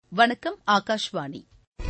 வணக்கம் ஆகாஷ்வாணி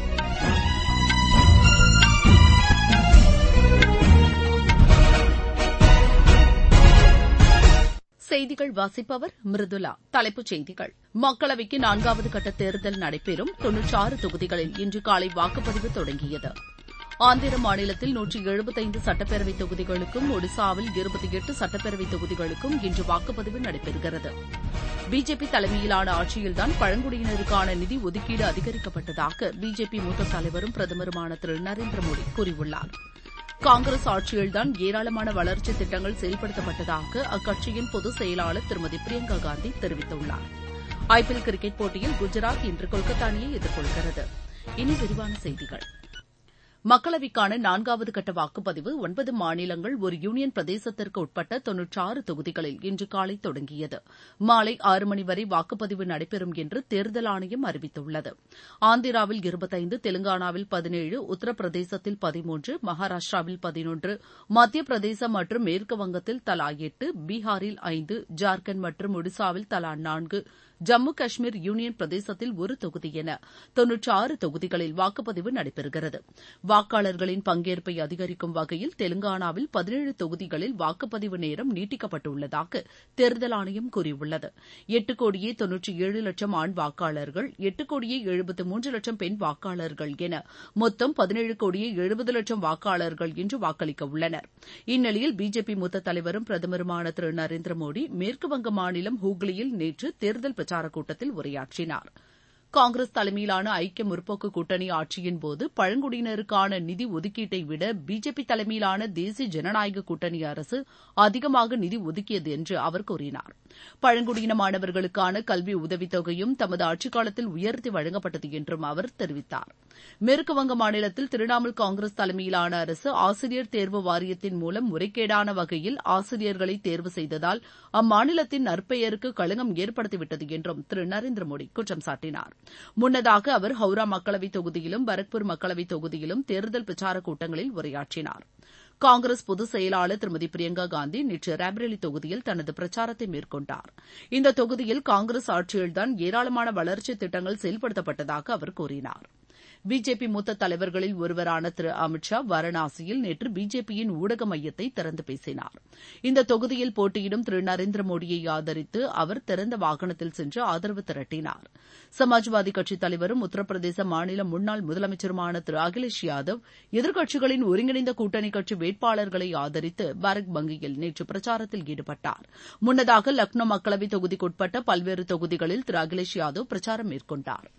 செய்திகள் வாசிப்பவர் மிருதுலா தலைப்புச் செய்திகள் மக்களவைக்கு நான்காவது கட்ட தேர்தல் நடைபெறும் தொன்னூற்றாறு தொகுதிகளில் இன்று காலை வாக்குப்பதிவு தொடங்கியது ஆந்திர மாநிலத்தில் நூற்றி எழுபத்தைந்து சட்டப்பேரவை தொகுதிகளுக்கும் ஒடிசாவில் இருபத்தி எட்டு சட்டப்பேரவை தொகுதிகளுக்கும் இன்று வாக்குப்பதிவு நடைபெறுகிறது பிஜேபி தலைமையிலான ஆட்சியில்தான் பழங்குடியினருக்கான நிதி ஒதுக்கீடு அதிகரிக்கப்பட்டதாக பிஜேபி மூத்த தலைவரும் பிரதமருமான திரு நரேந்திர மோடி கூறியுள்ளார் காங்கிரஸ் ஆட்சியில்தான் ஏராளமான வளர்ச்சி திட்டங்கள் செயல்படுத்தப்பட்டதாக அக்கட்சியின் பொதுச் செயலாளர் திருமதி பிரியங்கா காந்தி தெரிவித்துள்ளார் ஐபிஎல் கிரிக்கெட் போட்டியில் குஜராத் இன்று கொல்கத்தா அணியை எதிர்கொள்கிறது இனி விரிவான செய்திகள் மக்களவைக்கான நான்காவது கட்ட வாக்குப்பதிவு ஒன்பது மாநிலங்கள் ஒரு யூனியன் பிரதேசத்திற்கு உட்பட்ட தொன்னூற்றாறு தொகுதிகளில் இன்று காலை தொடங்கியது மாலை ஆறு மணி வரை வாக்குப்பதிவு நடைபெறும் என்று தேர்தல் ஆணையம் அறிவித்துள்ளது ஆந்திராவில் இருபத்தைந்து தெலுங்கானாவில் பதினேழு உத்தரப்பிரதேசத்தில் பதிமூன்று மகாராஷ்டிராவில் பதினொன்று மத்திய பிரதேசம் மற்றும் மேற்குவங்கத்தில் தலா எட்டு பீகாரில் ஐந்து ஜார்க்கண்ட் மற்றும் ஒடிசாவில் தலா நான்கு ஜம்மு காஷ்மீர் யூனியன் பிரதேசத்தில் ஒரு தொகுதி என தொன்னூற்றாறு தொகுதிகளில் வாக்குப்பதிவு நடைபெறுகிறது வாக்காளர்களின் பங்கேற்பை அதிகரிக்கும் வகையில் தெலுங்கானாவில் பதினேழு தொகுதிகளில் வாக்குப்பதிவு நேரம் நீட்டிக்கப்பட்டுள்ளதாக தேர்தல் ஆணையம் கூறியுள்ளது எட்டு கோடியே தொன்னூற்றி ஏழு லட்சம் ஆண் வாக்காளர்கள் எட்டு கோடியே எழுபத்து மூன்று லட்சம் பெண் வாக்காளர்கள் என மொத்தம் பதினேழு கோடியே எழுபது லட்சம் வாக்காளர்கள் இன்று வாக்களிக்க உள்ளனர் இந்நிலையில் பிஜேபி மூத்த தலைவரும் பிரதமருமான திரு நரேந்திர மோடி மேற்குவங்க மாநிலம் ஹூக்ளியில் நேற்று தேர்தல் பிரச்சாரக் கூட்டத்தில் உரையாற்றினார் காங்கிரஸ் தலைமையிலான ஐக்கிய முற்போக்கு கூட்டணி ஆட்சியின்போது பழங்குடியினருக்கான நிதி ஒதுக்கீட்டை விட பிஜேபி தலைமையிலான தேசிய ஜனநாயக கூட்டணி அரசு அதிகமாக நிதி ஒதுக்கியது என்று அவர் கூறினார் பழங்குடியின மாணவர்களுக்கான கல்வி உதவித்தொகையும் தமது ஆட்சிக் காலத்தில் உயர்த்தி வழங்கப்பட்டது என்றும் அவர் தெரிவித்தார் மேற்குவங்க மாநிலத்தில் திரிணாமுல் காங்கிரஸ் தலைமையிலான அரசு ஆசிரியர் தேர்வு வாரியத்தின் மூலம் முறைகேடான வகையில் ஆசிரியர்களை தேர்வு செய்ததால் அம்மாநிலத்தின் நற்பெயருக்கு களங்கம் ஏற்படுத்திவிட்டது என்றும் திரு நரேந்திர மோடி குற்றம் சாட்டினார் முன்னதாக அவர் ஹவுரா மக்களவைத் தொகுதியிலும் பரக்பூர் மக்களவைத் தொகுதியிலும் தேர்தல் பிரச்சாரக் கூட்டங்களில் உரையாற்றினார் காங்கிரஸ் பொதுச் செயலாளர் திருமதி பிரியங்கா காந்தி நேற்று ரேபரேலி தொகுதியில் தனது பிரச்சாரத்தை மேற்கொண்டார் இந்த தொகுதியில் காங்கிரஸ் ஆட்சியில்தான் ஏராளமான வளர்ச்சித் திட்டங்கள் செயல்படுத்தப்பட்டதாக அவர் கூறினார் பிஜேபி மூத்த தலைவர்களில் ஒருவரான திரு அமித் ஷா வாரணாசியில் நேற்று பிஜேபியின் ஊடக மையத்தை திறந்து பேசினார் இந்த தொகுதியில் போட்டியிடும் திரு நரேந்திர மோடியை ஆதரித்து அவர் திறந்த வாகனத்தில் சென்று ஆதரவு திரட்டினார் சமாஜ்வாதி கட்சித் தலைவரும் உத்தரப்பிரதேச மாநில முன்னாள் முதலமைச்சருமான திரு அகிலேஷ் யாதவ் எதிர்க்கட்சிகளின் ஒருங்கிணைந்த கூட்டணி கட்சி வேட்பாளர்களை ஆதரித்து பரக் பங்கியில் நேற்று பிரச்சாரத்தில் ஈடுபட்டார் முன்னதாக லக்னோ மக்களவைத் தொகுதிக்குட்பட்ட பல்வேறு தொகுதிகளில் திரு அகிலேஷ் யாதவ் பிரச்சாரம் மேற்கொண்டாா்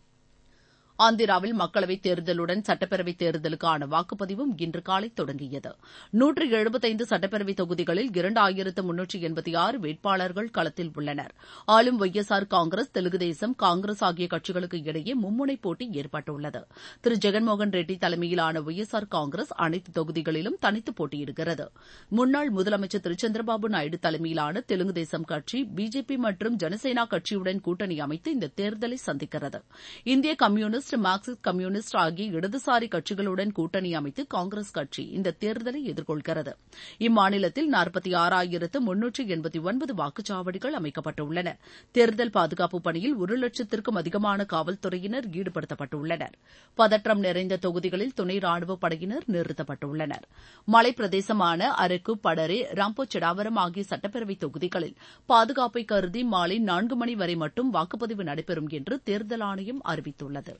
ஆந்திராவில் மக்களவைத் தேர்தலுடன் சட்டப்பேரவைத் தேர்தலுக்கான வாக்குப்பதிவும் இன்று காலை தொடங்கியது நூற்று எழுபத்தைந்து சட்டப்பேரவைத் தொகுதிகளில் இரண்டாயிரத்து முன்னூற்றி எண்பத்தி ஆறு வேட்பாளர்கள் களத்தில் உள்ளனர் ஆளும் Y S R Congress Telugu Desam Congress ஆகிய கட்சிகளுக்கு இடையே மும்முனை போட்டி ஏற்பட்டுள்ளது திரு ஜெகன்மோகன் ரெட்டி தலைமையிலான ஒய் எஸ் ஆர் காங்கிரஸ் அனைத்து தொகுதிகளிலும் தனித்து போட்டியிடுகிறது முன்னாள் முதலமைச்சர் திரு சந்திரபாபு நாயுடு தலைமையிலான தெலுங்கு தேசம் கட்சி பிஜேபி மற்றும் ஜனசேனா கட்சியுடன் கூட்டணி அமைத்து இந்த தேர்தலை சந்திக்கிறது இந்திய கம்யூனிஸ்ட் கம்யூனிஸ்ட் மார்க்சிஸ்ட் கம்யூனிஸ்ட் ஆகிய இடதுசாரி கட்சிகளுடன் கூட்டணி அமைத்து காங்கிரஸ் கட்சி இந்த தேர்தலை எதிர்கொள்கிறது இம்மாநிலத்தில் நாற்பத்தி ஆறாயிரத்து முன்னூற்று எண்பத்தி ஒன்பது வாக்குச்சாவடிகள் அமைக்கப்பட்டுள்ளன தேர்தல் பாதுகாப்பு பணியில் ஒரு லட்சத்திற்கும் அதிகமான காவல்துறையினர் ஈடுபடுத்தப்பட்டுள்ளனர் பதற்றம் நிறைந்த தொகுதிகளில் துணை ராணுவப் படையினர் நிறுத்தப்பட்டுள்ளனர் மலைப் பிரதேசமான அரக்கு படரே ராம்போ சிடாவரம் ஆகிய சட்டப்பேரவை தொகுதிகளில் பாதுகாப்பை கருதி மாலை நான்கு மணி வரை மட்டும் வாக்குப்பதிவு நடைபெறும் என்று தேர்தல் ஆணையம் அறிவித்துள்ளது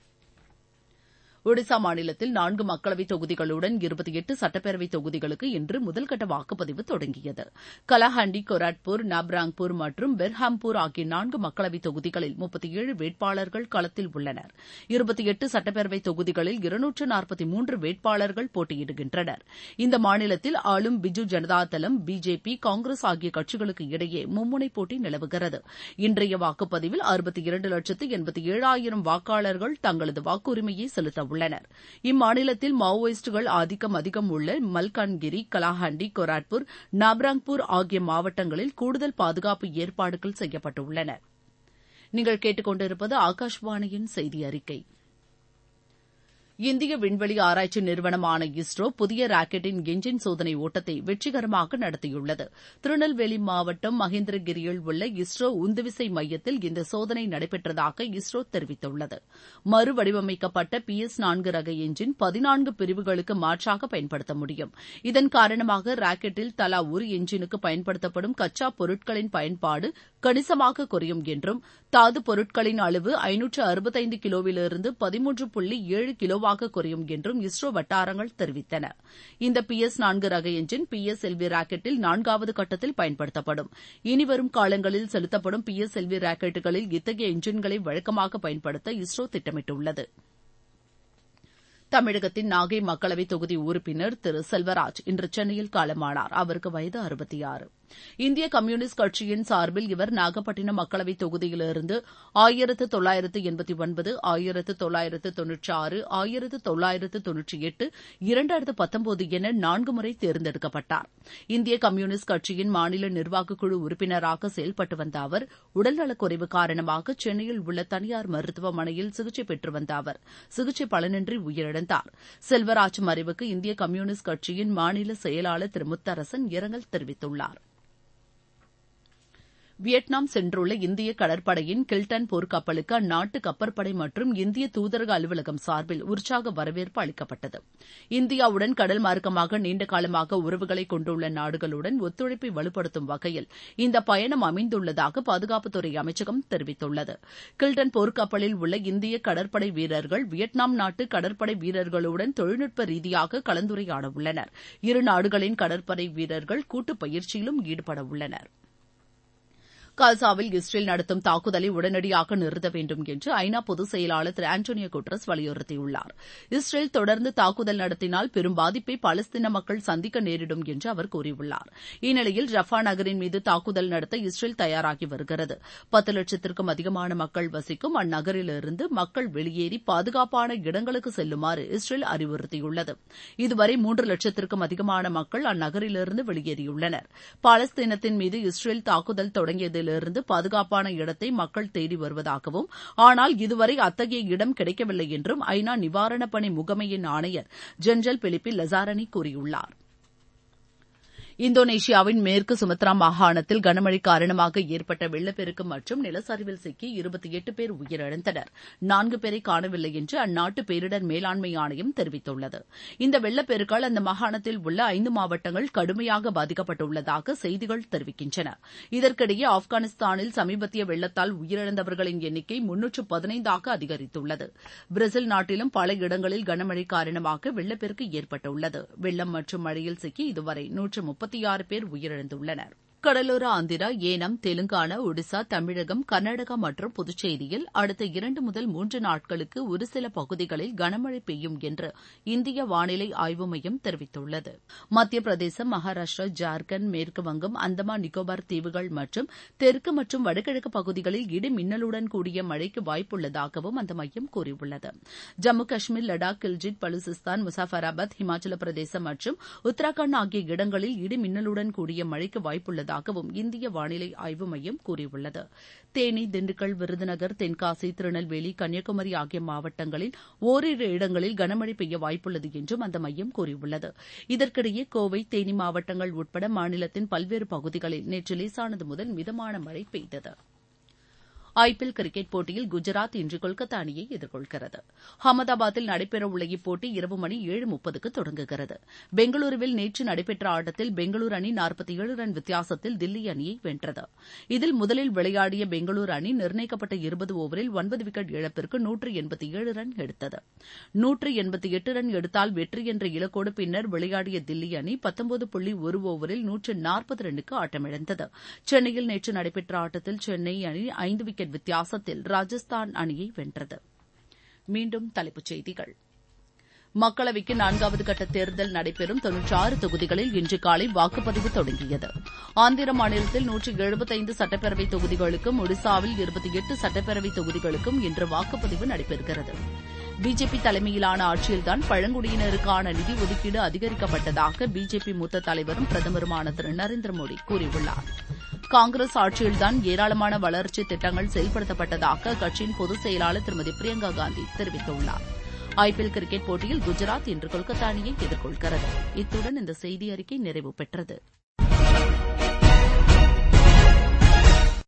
ஒடிசா மாநிலத்தில் நான்கு மக்களவைத் தொகுதிகளுடன் இருபத்தி எட்டு சட்டப்பேரவைத் தொகுதிகளுக்கு இன்று முதல்கட்ட வாக்குப்பதிவு தொடங்கியது கலாஹண்டி கொராட்பூர் நப்ராங்பூர் மற்றும் பெர்ஹாம்பூர் ஆகிய நான்கு மக்களவைத் தொகுதிகளில் முப்பத்தி ஏழு வேட்பாளர்கள் களத்தில் உள்ளனர் இருபத்தி எட்டு சட்டப்பேரவைத் தொகுதிகளில் இருநூற்று நாற்பத்தி மூன்று வேட்பாளர்கள் போட்டியிடுகின்றனர் இந்த மாநிலத்தில் ஆளும் பிஜு ஜனதாதளம் பிஜேபி காங்கிரஸ் ஆகிய கட்சிகளுக்கு இடையே மும்முனை போட்டி நிலவுகிறது இன்றைய வாக்குப்பதிவில் அறுபத்தி இரண்டு லட்சத்து எண்பத்தி ஏழாயிரம் வாக்காளர்கள் தங்களது வாக்குரிமையை செலுத்த உள்ளனர் இம்மாநிலத்தில் மாவோயிஸ்டுகள் ஆதிக்கம் அதிகம் உள்ள மல்கான்கிரி கலாஹண்டி கொராட்பூர் நப்ராங்பூர் ஆகிய மாவட்டங்களில் கூடுதல் பாதுகாப்பு ஏற்பாடுகள் செய்யப்பட்டுள்ளன நீங்கள் கேட்டுக்கொண்டிருப்பது ஆகாஷ்வாணியின் செய்தி அறிக்கை இந்திய விண்வெளி ஆராய்ச்சி நிறுவனமான இஸ்ரோ புதிய ராக்கெட்டின் எஞ்சின் சோதனை ஓட்டத்தை வெற்றிகரமாக நடத்தியுள்ளது திருநெல்வேலி மாவட்டம் மகேந்திரகிரியில் உள்ள இஸ்ரோ உந்துவிசை மையத்தில் இந்த சோதனை நடைபெற்றதாக இஸ்ரோ தெரிவித்துள்ளது மறுவடிவமைக்கப்பட்ட பி எஸ் நான்கு ரக எஞ்சின் பதினான்கு பிரிவுகளுக்கு மாற்றாக பயன்படுத்த முடியும் இதன் காரணமாக ராக்கெட்டில் தலா ஒரு எஞ்சினுக்கு பயன்படுத்தப்படும் கச்சா பொருட்களின் பயன்பாடு கணிசமாக குறையும் என்றும் தாது பொருட்களின் அளவு ஐநூற்று அறுபத்தைந்து கிலோவிலிருந்து பதிமூன்று புள்ளி ஏழு கிலோவாக குறையும் என்றும் இஸ்ரோ வட்டாரங்கள் தெரிவித்தன இந்த பி எஸ் நான்கு ரக எஞ்சின் பி எஸ் எல்வி ராக்கெட்டில் நான்காவது கட்டத்தில் பயன்படுத்தப்படும் இனிவரும் காலங்களில் செலுத்தப்படும் பி எஸ் எல்வி ராக்கெட்டுகளில் இத்தகைய எஞ்சின்களை வழக்கமாக பயன்படுத்த இஸ்ரோ திட்டமிட்டுள்ளது தமிழகத்தின் நாகை மக்களவைத் தொகுதி உறுப்பினர் திரு செல்வராஜ் இன்று சென்னையில் காலமானார் அவருக்கு வயது அறுபத்தி ஆறு இந்திய கம்யூனிஸ்ட் கட்சியின் சார்பில் இவர் நாகப்பட்டினம் மக்களவைத் தொகுதியிலிருந்து ஆயிரத்து தொள்ளாயிரத்து எண்பத்தி ஒன்பது ஆயிரத்து தொள்ளாயிரத்து தொன்னூற்றி ஆறு ஆயிரத்து தொள்ளாயிரத்து தொன்னூற்றி எட்டு இரண்டாயிரத்து பத்தொன்பது என நான்கு முறை தேர்ந்தெடுக்கப்பட்டார் இந்திய கம்யூனிஸ்ட் கட்சியின் மாநில நிர்வாகக் குழு உறுப்பினராக செயல்பட்டு வந்த அவர் உடல்நலக்குறைவு காரணமாக சென்னையில் உள்ள தனியார் மருத்துவமனையில் சிகிச்சை பெற்று வந்த அவர் சிகிச்சை பலனின்றி உயிரிழந்தார் செல்வராஜ் மறைவுக்கு இந்திய கம்யூனிஸ்ட் கட்சியின் மாநில செயலாளர் திரு முத்தரசன் இரங்கல் தெரிவித்துள்ளார் வியட்நாம் சென்றுள்ள இந்திய கடற்படையின் கில்டன் போர்க்கப்பலுக்கு அந்நாட்டு கப்பற்படை மற்றும் இந்திய தூதரக அலுவலகம் சார்பில் உற்சாக வரவேற்பு அளிக்கப்பட்டது இந்தியாவுடன் கடல் மார்க்கமாக நீண்ட காலமாக உறவுகளை கொண்டுள்ள நாடுகளுடன் ஒத்துழைப்பை வலுப்படுத்தும் வகையில் இந்த பயணம் அமைந்துள்ளதாக பாதுகாப்புத்துறை அமைச்சகம் தெரிவித்துள்ளது கில்டன் போர்க்கப்பலில் உள்ள இந்திய கடற்படை வீரர்கள் வியட்நாம் நாட்டு கடற்படை வீரர்களுடன் தொழில்நுட்ப ரீதியாக கலந்துரையாட உள்ளனர் இரு நாடுகளின் கடற்படை வீரர்கள் கூட்டு பயிற்சியிலும் ஈடுபட உள்ளனர் காசாவில் இஸ்ரேல் நடத்தும் தாக்குதலை உடனடியாக நிறுத்த வேண்டும் என்று ஐநா பொதுச் செயலாளர் திரு ஆண்டோனியோ குட்ரஸ் வலியுறுத்தியுள்ளார் இஸ்ரேல் தொடர்ந்து தாக்குதல் நடத்தினால் பெரும் பாதிப்பை பாலஸ்தீன மக்கள் சந்திக்க நேரிடும் என்று அவர் கூறியுள்ளார் இந்நிலையில் ரஃபா நகரின் மீது தாக்குதல் நடத்த இஸ்ரேல் தயாராகி வருகிறது பத்து லட்சத்திற்கும் அதிகமான மக்கள் வசிக்கும் அந்நகரிலிருந்து மக்கள் வெளியேறி பாதுகாப்பான இடங்களுக்கு செல்லுமாறு இஸ்ரேல் அறிவுறுத்தியுள்ளது இதுவரை மூன்று லட்சத்திற்கும் அதிகமான மக்கள் அந்நகரிலிருந்து வெளியேறியுள்ளனர் பாலஸ்தீனத்தின் மீது இஸ்ரேல் தாக்குதல் தொடங்கியது இருந்து பாதுகாப்பான இடத்தை மக்கள் தேடி வருவதாகவும் ஆனால் இதுவரை அத்தகைய இடம் கிடைக்கவில்லை என்றும் ஐநா நிவாரணப் பணி முகமையின் ஆணையர் ஜெனரல் பிலிப்பி லசாரணி கூறியுள்ளார் இந்தோனேஷியாவின் மேற்கு சுமத்ரா மாகாணத்தில் கனமழை காரணமாக ஏற்பட்ட வெள்ளப்பெருக்கு மற்றும் நிலச்சரிவில் சிக்கி இருபத்தி எட்டு பேர் உயிரிழந்தனர் நான்கு பேரை காணவில்லை என்று அந்நாட்டு பேரிடர் மேலாண்மை ஆணையம் தெரிவித்துள்ளது இந்த வெள்ளப்பெருக்கால் அந்த மாகாணத்தில் உள்ள ஐந்து மாவட்டங்கள் கடுமையாக பாதிக்கப்பட்டுள்ளதாக செய்திகள் தெரிவிக்கின்றன இதற்கிடையே ஆப்கானிஸ்தானில் சமீபத்திய வெள்ளத்தால் உயிரிழந்தவர்களின் எண்ணிக்கை முன்னூற்று பதினைந்தாக அதிகரித்துள்ளது பிரேசில் நாட்டிலும் பல இடங்களில் கனமழை காரணமாக வெள்ளப்பெருக்கு ஏற்பட்டுள்ளது வெள்ளம் மற்றும் மழையில் சிக்கி இதுவரை நூற்று முப்பத்தி ஆறு பேர் உயிரிழந்துள்ளனர் கடலோர ஆந்திரா ஏனம் தெலுங்கானா ஒடிசா தமிழகம் கர்நாடகா மற்றும் புதுச்சேரியில் அடுத்த இரண்டு முதல் மூன்று நாட்களுக்கு ஒரு சில பகுதிகளில் கனமழை பெய்யும் என்று இந்திய வானிலை ஆய்வு மையம் தெரிவித்துள்ளது மத்திய பிரதேசம் மகாராஷ்டிரா ஜார்க்கண்ட் மேற்கு வங்கம் அந்தமான் நிக்கோபார் தீவுகள் மற்றும் தெற்கு மற்றும் வடகிழக்கு பகுதிகளில் இடி மின்னலுடன் கூடிய மழைக்கு வாய்ப்புள்ளதாகவும் அந்த மையம் கூறியுள்ளது ஜம்மு காஷ்மீர் லடாக் கில்ஜிட் பலுசிஸ்தான் முசாஃபராபாத் ஹிமாச்சல பிரதேசம் மற்றும் உத்தராகண்ட் ஆகிய இடங்களில் இடி மின்னலுடன் கூடிய மழைக்கு வாய்ப்புள்ளதாக உள்ளதாகவும் இந்திய வானிலை ஆய்வு மையம் கூறியுள்ளது தேனி திண்டுக்கல் விருதுநகர் தென்காசி திருநெல்வேலி கன்னியாகுமரி ஆகிய மாவட்டங்களில் ஓரிரு இடங்களில் கனமழை பெய்ய வாய்ப்புள்ளது என்றும் அந்த மையம் கூறியுள்ளது இதற்கிடையே கோவை தேனி மாவட்டங்கள் உட்பட மாநிலத்தின் பல்வேறு பகுதிகளில் நேற்று லேசானது முதல் மிதமான மழை பெய்தது ஐபிஎல் கிரிக்கெட் போட்டியில் குஜராத் இன்று கொல்கத்தா அணியை எதிர்கொள்கிறது அகமதாபாத்தில் நடைபெறவுள்ள இப்போட்டி இரவு மணி ஏழு முப்பதுக்கு தொடங்குகிறது பெங்களூருவில் நேற்று நடைபெற்ற ஆட்டத்தில் பெங்களூரு அணி நாற்பத்தி ஏழு ரன் வித்தியாசத்தில் தில்லி அணியை வென்றது இதில் முதலில் விளையாடிய பெங்களூரு அணி நிர்ணயிக்கப்பட்ட இருபது ஓவரில் ஒன்பது விக்கெட் இழப்பிற்கு நூற்று எண்பத்தி ஏழு ரன் எடுத்தது நூற்று எண்பத்தி எட்டு ரன் எடுத்தால் வெற்றி என்ற இலக்கோடு பின்னர் விளையாடிய தில்லி அணி பத்தொன்பது புள்ளி ஒரு ஓவரில் நூற்று நாற்பது ரன்னுக்கு ஆட்டமிழந்தது சென்னையில் நேற்று நடைபெற்ற ஆட்டத்தில் சென்னை அணி ஐந்து விக்கெட் விக்கெட் வித்தியாசத்தில் ராஜஸ்தான் அணியை வென்றது மீண்டும் தலைப்புச் செய்திகள் மக்களவைக்கு நான்காவது கட்ட தேர்தல் நடைபெறும் தொன்னூற்றாறு தொகுதிகளில் இன்று காலை வாக்குப்பதிவு தொடங்கியது ஆந்திர மாநிலத்தில் நூற்றி எழுபத்தைந்து சட்டப்பேரவை தொகுதிகளுக்கும் ஒடிசாவில் இருபத்தி எட்டு சட்டப்பேரவை தொகுதிகளுக்கும் இன்று வாக்குப்பதிவு நடைபெறுகிறது பிஜேபி தலைமையிலான ஆட்சியில்தான் பழங்குடியினருக்கான நிதி ஒதுக்கீடு அதிகரிக்கப்பட்டதாக பிஜேபி மூத்த தலைவரும் பிரதமருமான திரு நரேந்திர மோடி கூறியுள்ளார் காங்கிரஸ் ஆட்சியில்தான் ஏராளமான வளர்ச்சி திட்டங்கள் செயல்படுத்தப்பட்டதாக அக்கட்சியின் பொதுச் செயலாளர் திருமதி பிரியங்கா காந்தி தெரிவித்துள்ளார் ஐபிஎல் கிரிக்கெட் போட்டியில் குஜராத் இன்று கொல்கத்தா அணியை எதிர்கொள்கிறது இத்துடன் இந்த செய்தி அறிக்கை நிறைவு பெற்றது